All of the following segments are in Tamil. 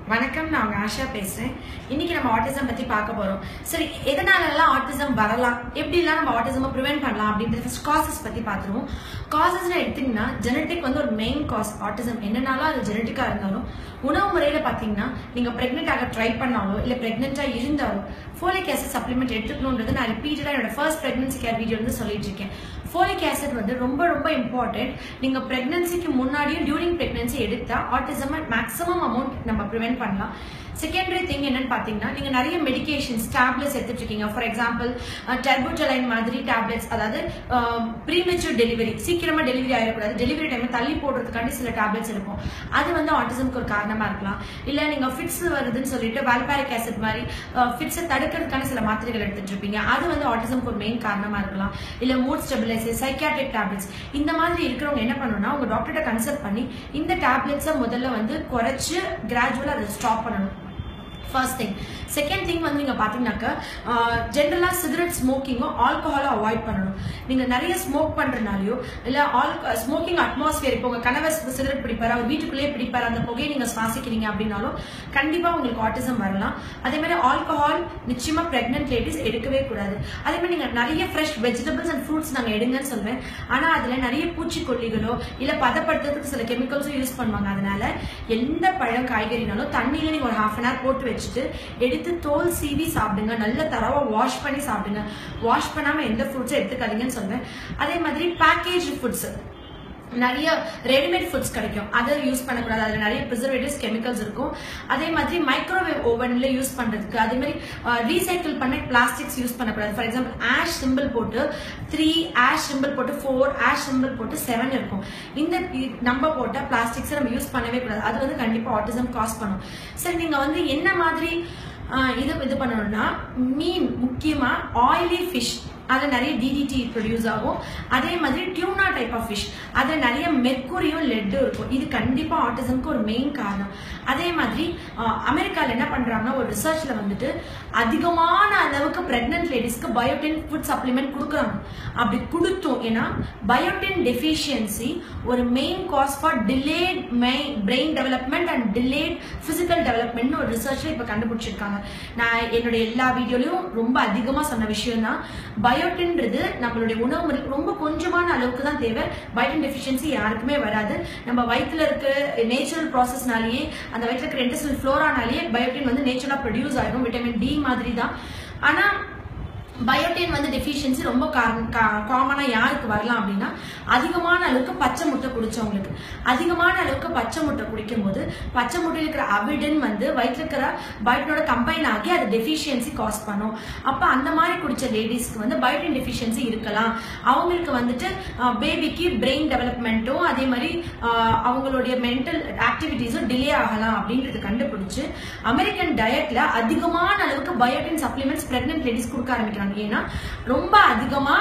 வணக்கம் நான் உங்க ஆஷா பேசுறேன் இன்னைக்கு நம்ம ஆட்டிசம் பத்தி பார்க்க போறோம் சரி எதனாலலாம் ஆட்டிசம் வரலாம் எப்படிலாம் நம்ம ஆட்டிசம் ப்ரிவென்ட் பண்ணலாம் அப்படின்றது ஃபர்ஸ்ட் காசஸ் பத்தி பார்த்துருவோம் காசஸ்ல எடுத்தீங்கன்னா ஜெனட்டிக் வந்து ஒரு மெயின் காஸ் ஆட்டிசம் என்னனாலும் அது ஜெனட்டிக்கா இருந்தாலும் உணவு முறையில பாத்தீங்கன்னா நீங்க பிரெக்னென்ட் ஆக ட்ரை பண்ணாலோ இல்ல பிரெக்னென்ட்டா இருந்தாலோ ஃபோலிக் ஆசிட் சப்ளிமெண்ட் எடுத்துக்கணுன்றது நான் ரிப்பீட்டடா என்னோட ஃபர்ஸ்ட் பிரெக்னன்சி கேர் வீடியோ வந்து சொல்லிட்டு இருக்கேன் ஃபோலிக் ஆசிட் வந்து ரொம்ப ரொம்ப இம்பார்ட்டன்ட் நீங்க பிரெக்னன்சிக்கு முன்னாடியும் டியூரிங் பிரெக்னன்சி எடுத்தா ஆட்டிசம் மேக்ஸிமம் அமௌண்ட் நம்ம ப்ரிவென்ட் பண்ணலாம் செகண்டரி திங் என்னன்னு பாத்தீங்கன்னா நீங்க நிறைய மெடிகேஷன்ஸ் டேப்லெட்ஸ் எடுத்துட்டு இருக்கீங்க ஃபார் எக்ஸாம்பிள் டெர்போட்டலைன் மாதிரி டேப்லெட்ஸ் அதாவது ப்ரீமெச்சூர் டெலிவரி சீக்கிரமா டெலிவரி ஆயிடக்கூடாது டெலிவரி டைம் தள்ளி போடுறதுக்காண்டி சில டேப்லெட்ஸ் இருக்கும் அது வந்து ஆட்டிசம்க்கு ஒரு காரணமா இருக்கலாம் இல்ல நீங்க ஃபிட்ஸ் வருதுன்னு சொல்லிட்டு வால்பாரிக் ஆசிட் மாதிரி ஃபிட்ஸை தடுக்கிறதுக்கான சில மாத்திரைகள் எடுத்துட்டு இருப்பீங்க அது வந்து ஆட்டிசம்க்கு ஒரு மெயின் காரணமா இருக்கலாம் இல்ல மூட் ஸ்டெபிலைசர் சைக்காட்ரிக் டேப்லெட்ஸ் இந்த மாதிரி இருக்கிறவங்க என்ன பண்ணணும்னா உங்க டாக்டர்கிட்ட கன்சல்ட் பண்ணி இந்த டேப்லெட்ஸை முதல்ல வந்து குறைச்சு கிராஜுவலா அதை ஸ்டாப் பண்ணணும் ஃபர்ஸ்ட் திங் செகண்ட் திங் வந்து நீங்க பாத்தீங்கன்னாக்க ஜென்ரலா சிகரெட் ஸ்மோக்கிங்கும் ஆல்கஹாலும் அவாய்ட் பண்ணணும் நீங்க நிறைய ஸ்மோக் பண்றதுனாலயோ இல்ல ஆல் ஸ்மோக்கிங் அட்மாஸ்பியர் இப்போ உங்க கணவர் சிகரெட் பிடிப்பாரு அவர் வீட்டுக்குள்ளேயே பிடிப்பாரு அந்த புகையை நீங்க சுவாசிக்கிறீங்க அப்படின்னாலும் கண்டிப்பா உங்களுக்கு ஆட்டிசம் வரலாம் அதே மாதிரி ஆல்கஹால் நிச்சயமா பிரெக்னென்ட் லேடிஸ் எடுக்கவே கூடாது அதே மாதிரி நீங்க நிறைய ஃப்ரெஷ் வெஜிடபிள்ஸ் அண்ட் ஃப்ரூட்ஸ் நாங்க எடுங்கன்னு சொல்லுவேன் ஆனா அதுல நிறைய பூச்சிக்கொல்லிகளோ இல்ல பதப்படுத்துறதுக்கு சில கெமிக்கல்ஸும் யூஸ் பண்ணுவாங்க அதனால எந்த பழம் காய்கறினாலும் தண்ணியில நீங்க ஒரு ஹாஃப் அன் ஹவர் போட்டு வச்சுட்டு எடுத்து தோல் சீவி சாப்பிடுங்க நல்ல தரவா வாஷ் பண்ணி சாப்பிடுங்க வாஷ் பண்ணாம எந்த ஃப்ரூட்ஸும் எடுத்துக்காதீங்கன்னு சொல்லுவேன் அதே மாதிரி பேக்கேஜ் ஃபுட்ஸ் நிறைய ரெடிமேட் ஃபுட்ஸ் கிடைக்கும் அதை யூஸ் பண்ணக்கூடாது அதில் நிறைய ப்ரிசர்வேட்டிவ்ஸ் கெமிக்கல்ஸ் இருக்கும் அதே மாதிரி மைக்ரோவேவ் ஓவன்ல யூஸ் பண்றதுக்கு அதே மாதிரி ரீசைக்கிள் பண்ண பிளாஸ்டிக்ஸ் யூஸ் பண்ணக்கூடாது ஃபார் எக்ஸாம்பிள் ஆஷ் சிம்பிள் போட்டு த்ரீ ஆஷ் சிம்பிள் போட்டு ஃபோர் ஆஷ் சிம்பிள் போட்டு செவன் இருக்கும் இந்த நம்பர் போட்ட பிளாஸ்டிக்ஸை நம்ம யூஸ் பண்ணவே கூடாது அது வந்து கண்டிப்பாக ஆட்டிசம் காஸ் பண்ணும் சரி நீங்க வந்து என்ன மாதிரி இது இது பண்ணணும்னா மீன் முக்கியமா ஆயிலி ஃபிஷ் அதில் நிறைய டிடிடி ப்ரொடியூஸ் ஆகும் அதே மாதிரி டியூனா டைப் ஆஃப் ஃபிஷ் அதில் நிறைய மெர்க்குரியும் லெட்டும் இருக்கும் இது கண்டிப்பாக ஆட்டிசம்க்கு ஒரு மெயின் காரணம் அதே மாதிரி அமெரிக்காவில் என்ன பண்ணுறாங்கன்னா ஒரு ரிசர்ச்சில் வந்துட்டு அதிகமான அளவுக்கு ப்ரெக்னென்ட் லேடிஸ்க்கு பயோட்டின் ஃபுட் சப்ளிமெண்ட் கொடுக்குறாங்க அப்படி கொடுத்தோம் ஏன்னா பயோட்டின் டெஃபிஷியன்சி ஒரு main cause for delayed main brain development and delayed physical டெவலப்மெண்ட்னு ஒரு ரிசர்ச்சில் இப்போ கண்டுபிடிச்சிருக்காங்க நான் என்னுடைய எல்லா வீடியோலையும் ரொம்ப அதிகமாக சொன்ன விஷயம் தான் பயோட்டின்றது நம்மளுடைய உணவு முறை ரொம்ப கொஞ்சமான அளவுக்கு தான் தேவை பயோட்டின் டெஃபிஷியன்சி யாருக்குமே வராது நம்ம வயிற்றுல இருக்க நேச்சுரல் ப்ராசஸ்னாலேயே அந்த வயிற்றுல இருக்கிற இன்டெஸ்டல் ஃப்ளோரானாலேயே பயோட்டின் வந்து நேச்சுரலா ப்ரொடியூஸ் ஆகும் விட்டமின் டி மாதிரி தான் ஆனா பயோட்டின் வந்து டெஃபிஷியன்சி ரொம்ப காமனா யாருக்கு வரலாம் அப்படின்னா அதிகமான அளவுக்கு பச்சை முட்டை குடிச்சவங்களுக்கு அதிகமான அளவுக்கு பச்சை முட்டை குடிக்கும் போது பச்சை முட்டையில் இருக்கிற அவிடன் வந்து வயிற்றுல இருக்கிற பயோட்டினோட கம்பைன் ஆகி அது டெஃபிஷியன்சி காஸ் பண்ணும் அப்ப அந்த மாதிரி குடிச்ச லேடிஸ்க்கு வந்து பயோட்டின் டெஃபிஷியன்சி இருக்கலாம் அவங்களுக்கு வந்துட்டு பேபிக்கு பிரெயின் டெவலப்மெண்ட்டும் அதே மாதிரி அவங்களுடைய மென்டல் ஆக்டிவிட்டிஸும் டிலே ஆகலாம் அப்படின்றது கண்டுபிடிச்சு அமெரிக்கன் டயட்ல அதிகமான அளவுக்கு பயோட்டின் சப்ளிமெண்ட்ஸ் பிரெக்னென்ட் லேடிஸ் கொடுக்க ஆரம்பிக்கிறாங்க ஏன்னா ரொம்ப அதிகமா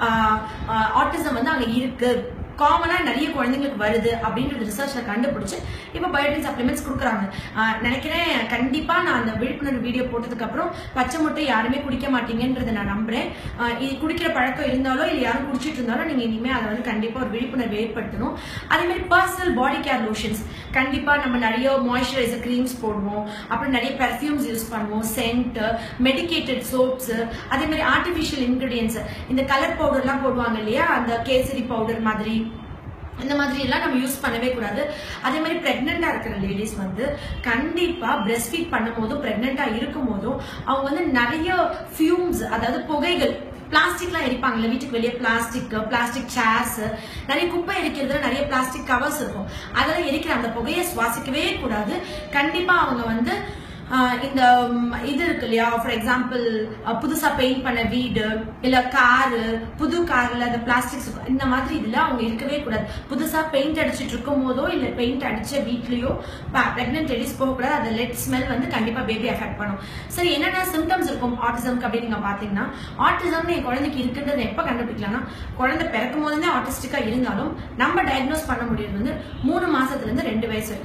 ஆட்டிசம் வந்து அங்க இருக்கு காமனா நிறைய குழந்தைங்களுக்கு வருது அப்படின்றது ரிசர்ச்ல கண்டுபிடிச்சு இப்போ பயோட்டின் சப்ளிமெண்ட்ஸ் கொடுக்குறாங்க நினைக்கிறேன் கண்டிப்பா நான் அந்த விழிப்புணர்வு வீடியோ போட்டதுக்கு அப்புறம் பச்சை முட்டை யாருமே குடிக்க மாட்டீங்கன்றதை நான் நம்புறேன் இது குடிக்கிற பழக்கம் இருந்தாலோ இல்லை யாரும் குடிச்சிட்டு இருந்தாலும் நீங்க இனிமே அதை வந்து கண்டிப்பா ஒரு விழிப்புணர்வு ஏற்படுத்தணும் அதே மாதிரி பர்சனல் பாடி கேர் லோஷன்ஸ் கண்டிப்பா நம்ம நிறைய மாய்ஸ்சரைசர் கிரீம்ஸ் போடுவோம் அப்புறம் நிறைய பெர்ஃப்யூம்ஸ் யூஸ் பண்ணுவோம் சென்ட் மெடிக்கேட்டட் சோப்ஸ் அதே மாதிரி ஆர்டிபிஷியல் இன்கிரீடியன்ஸ் இந்த கலர் பவுடர்லாம் போடுவாங்க இல்லையா அந்த கேசரி பவுடர் மாதிரி இந்த மாதிரி எல்லாம் நம்ம யூஸ் பண்ணவே கூடாது அதே மாதிரி பிரெக்னெண்டா இருக்கிற லேடிஸ் வந்து கண்டிப்பா பிரெஸ்ட் ஃபீட் பண்ணும் போதும் பிரெக்னெண்டா இருக்கும் போதும் அவங்க வந்து நிறைய ஃபியூம்ஸ் அதாவது புகைகள் பிளாஸ்டிக்லாம் எரிப்பாங்கல்ல வீட்டுக்கு வெளியே பிளாஸ்டிக் பிளாஸ்டிக் சேர்ஸ் நிறைய குப்பை எரிக்கிறதுல நிறைய பிளாஸ்டிக் கவர்ஸ் இருக்கும் அதெல்லாம் எரிக்கிற அந்த புகையை சுவாசிக்கவே கூடாது கண்டிப்பா அவங்க வந்து இந்த இது இருக்கு இல்லையா ஃபார் எக்ஸாம்பிள் புதுசா பெயிண்ட் பண்ண வீடு இல்ல காரு புது கார்ல அந்த பிளாஸ்டிக்ஸ் இந்த மாதிரி இதுல அவங்க இருக்கவே கூடாது புதுசா பெயிண்ட் அடிச்சிட்டு இருக்கும் போதோ இல்ல பெயிண்ட் அடிச்ச வீட்லயோ பிரெக்னென்ட் லேடிஸ் போகக்கூடாது அந்த லெட் ஸ்மெல் வந்து கண்டிப்பா பேபி எஃபெக்ட் பண்ணும் சரி என்னென்ன சிம்டம்ஸ் இருக்கும் ஆட்டிசம்க்கு அப்படின்னு நீங்க பாத்தீங்கன்னா ஆட்டிசம் என் குழந்தைக்கு இருக்குன்றது எப்ப கண்டுபிடிக்கலாம்னா குழந்தை பிறக்கும் போதுமே ஆட்டிஸ்டிக்கா இருந்தாலும் நம்ம டயக்னோஸ் பண்ண முடியுது வந்து மூணு மாசத்துல இருந்து ரெண்டு வயசு வரைக்கும்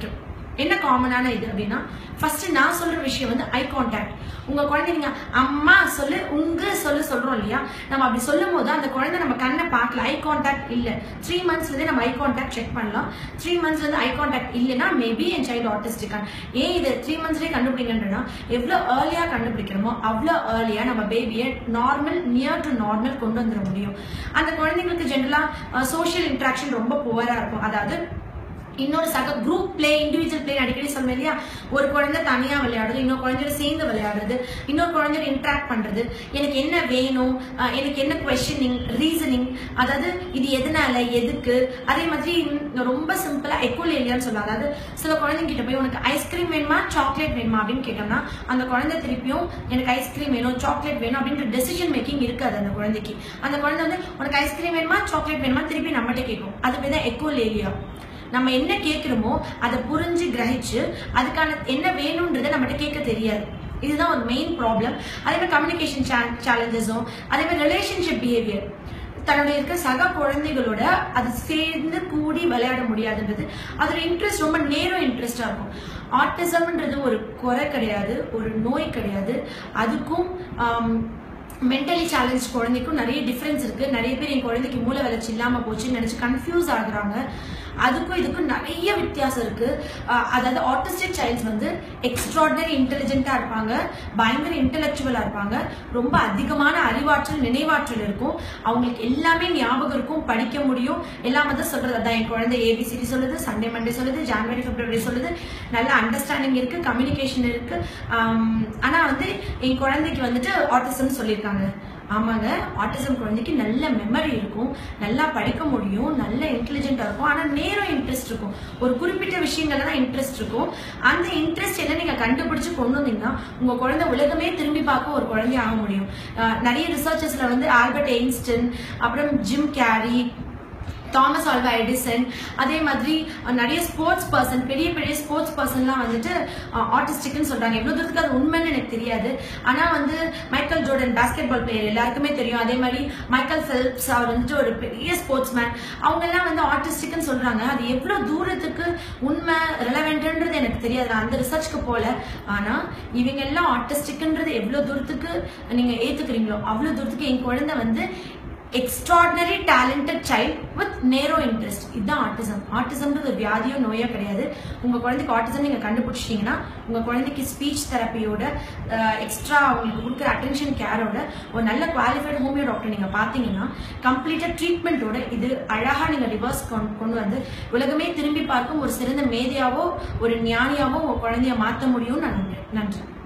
என்ன காமனான இது அப்படின்னா ஃபர்ஸ்ட் நான் சொல்ற விஷயம் வந்து ஐ கான்டாக்ட் உங்க குழந்தை நீங்க அம்மா சொல்லு உங்க சொல்லு சொல்றோம் இல்லையா நம்ம அப்படி சொல்லும் போது அந்த குழந்தை நம்ம கண்ணை பார்க்கல ஐ கான்டாக்ட் இல்ல த்ரீ மந்த்ஸ்ல இருந்தே நம்ம ஐ கான்டாக்ட் செக் பண்ணலாம் த்ரீ மந்த்ஸ்ல இருந்து ஐ கான்டாக்ட் இல்லைன்னா மேபி என் சைல்டு ஆட்டிஸ்டிக் ஏன் இது த்ரீ மந்த்ஸ்லேயே கண்டுபிடிக்கன்றனா எவ்வளோ ஏர்லியா கண்டுபிடிக்கிறோமோ அவ்வளோ ஏர்லியா நம்ம பேபியை நார்மல் நியர் டு நார்மல் கொண்டு வந்துட முடியும் அந்த குழந்தைங்களுக்கு ஜென்ரலா சோஷியல் இன்ட்ராக்ஷன் ரொம்ப புவரா இருக்கும் அதாவது இன்னொரு சக குரூப் பிளே இண்டிவிஜுவல் பிளே அடிக்கடி சொல்லுவேன் இல்லையா ஒரு குழந்தை தனியா விளையாடுறது இன்னொரு குழந்தையோட சேர்ந்து விளையாடுறது இன்னொரு குழந்தையோட இன்ட்ராக்ட் பண்றது எனக்கு என்ன வேணும் அஹ் எனக்கு என்ன கொஸ்டினிங் ரீசனிங் அதாவது இது எதனால எதுக்கு அதே மாதிரி ம், ரொம்ப சிம்பிளா எக்கோல் ஏரியான்னு சொல்லலாம் அதாவது சில குழந்தைங்க கிட்ட போய் உனக்கு ஐஸ்கிரீம் வேணுமா சாக்லேட் வேணுமா அப்படின்னு கேட்டோம்னா அந்த குழந்தை திருப்பியும் எனக்கு ஐஸ்கிரீம் வேணும் சாக்லேட் வேணும் அப்படின்ற டெசிஷன் மேக்கிங் இருக்காது அந்த குழந்தைக்கு அந்த குழந்தை வந்து உனக்கு ஐஸ்கிரீம் வேணுமா சாக்லேட் வேணுமா திருப்பி நம்மகிட்ட கேட்கும் அது பேர் தான் எக்கோல் ஏரியா நம்ம என்ன கேட்குறோமோ அதை புரிஞ்சு கிரகிச்சு அதுக்கான என்ன வேணும்ன்றதை நம்மகிட்ட கேட்க தெரியாது இதுதான் ஒரு மெயின் ப்ராப்ளம் அதே மாதிரி கம்யூனிகேஷன் சேலஞ்சஸும் அதே மாதிரி ரிலேஷன்ஷிப் பிஹேவியர் தன்னுடைய இருக்க சக குழந்தைகளோட அது சேர்ந்து கூடி விளையாட முடியாதுன்றது அதோட இன்ட்ரெஸ்ட் ரொம்ப நேரம் இன்ட்ரெஸ்டா இருக்கும் ஆட்டிசம்ன்றது ஒரு குறை கிடையாது ஒரு நோய் கிடையாது அதுக்கும் மென்டலி சேலஞ்ச் குழந்தைக்கும் நிறைய டிஃப்ரென்ஸ் இருக்கு நிறைய பேர் என் குழந்தைக்கு மூளை வளர்ச்சி இல்லாம போச்சுன்னு நினைச்சு கன்ஃபியூஸ் ஆகுறாங்க அதுக்கும் இதுக்கும் நிறைய வித்தியாசம் இருக்கு அஹ் அதாவது ஆட்டிஸ்டிக் சைல்ட்ஸ் வந்து எக்ஸ்ட்ராடினரி இன்டெலிஜென்ட்டா இருப்பாங்க பயங்கர இன்டெலெக்சுவலா இருப்பாங்க ரொம்ப அதிகமான அறிவாற்றல் நினைவாற்றல் இருக்கும் அவங்களுக்கு எல்லாமே ஞாபகம் இருக்கும் படிக்க முடியும் எல்லாம் வந்து சொல்றது அதான் என் குழந்தை ஏபிசிடி சொல்லுது சண்டே மண்டே சொல்லுது ஜான்வரி பிப்ரவரி சொல்லுது நல்ல அண்டர்ஸ்டாண்டிங் இருக்கு கம்யூனிகேஷன் இருக்கு ஆம், ஆனா வந்து என் குழந்தைக்கு வந்துட்டு ஆட்டிசம் சொல்லியிருக்காங்க ஆமாங்க ஆட்டிசம் குழந்தைக்கு நல்ல மெமரி இருக்கும் நல்லா படிக்க முடியும் நல்ல இன்டெலிஜென்ட்டா இருக்கும் ஆனா நேரம் இன்ட்ரெஸ்ட் இருக்கும் ஒரு குறிப்பிட்ட விஷயங்கள்ல தான் இன்ட்ரெஸ்ட் இருக்கும் அந்த இன்ட்ரெஸ்ட் என்ன நீங்க கண்டுபிடிச்சு கொண்டு வந்தீங்கன்னா உங்க குழந்தை உலகமே திரும்பி பார்க்க ஒரு குழந்தை ஆக முடியும் அஹ் நிறைய ரிசர்ச்சர்ஸ்ல வந்து ஆல்பர்ட் எயின்ஸ்டன் அப்புறம் Jim Carrey Thomas Alva Edison அதே மாதிரி அஹ், நிறைய ஸ்போர்ட்ஸ் பர்சன் பெரிய பெரிய ஸ்போர்ட்ஸ் பர்சன்லாம் வந்துட்டு ஆட்டிஸ்டிக்னு சொல்றாங்க எவ்வளவு தூரத்துக்கு அது உண்மைன்னு எனக்கு தெரியாது ஆனா வந்து Michael Jordan basketball player எல்லாருக்குமே தெரியும் அதே மாதிரி மைக்கேல் ஃபெல்ப்ஸ் அவர் வந்துட்டு ஒரு பெரிய ஸ்போர்ட்ஸ் மேன் அவங்க எல்லாம் வந்து ஆட்டிஸ்டிக்னு சொல்றாங்க அது எவ்வளவு தூரத்துக்கு உண்மை ரெலவென்ட்ன்றது எனக்கு தெரியாது நான் அந்த ரிசர்ச்க்கு போல ஆனா இவங்க எல்லாம் ஆட்டிஸ்டிக்ன்றது எவ்வளவு தூரத்துக்கு நீங்க ஏத்துக்கிறீங்களோ அவ்வளவு தூரத்துக்கு என் குழந்தை வந்து extraordinary talented child with narrow interest இதுதான் ஆட்டிசம் ஆட்டிசம்ன்றது ஒரு வியாதியோ நோயோ கிடையாது உங்க குழந்தைக்கு ஆட்டிசம் நீங்க கண்டுபிடிச்சிட்டீங்கன்னா உங்க குழந்தைக்கு ஸ்பீச் தெரப்பியோட எக்ஸ்ட்ரா அவங்களுக்கு கொடுக்குற அட்டென்ஷன் கேரோட ஒரு நல்ல குவாலிஃபைடு ஹோமியோ டாக்டர் நீங்க பாத்தீங்கன்னா கம்ப்ளீட்டா ட்ரீட்மெண்ட்டோட இது அழகா நீங்க ரிவர்ஸ் கொண்டு வந்து உலகமே திரும்பி பார்க்கும் ஒரு சிறந்த மேதையாவோ ஒரு ஞானியாவோ உங்க குழந்தைய மாத்த முடியும்னு நான் நம்புறேன் நன்றி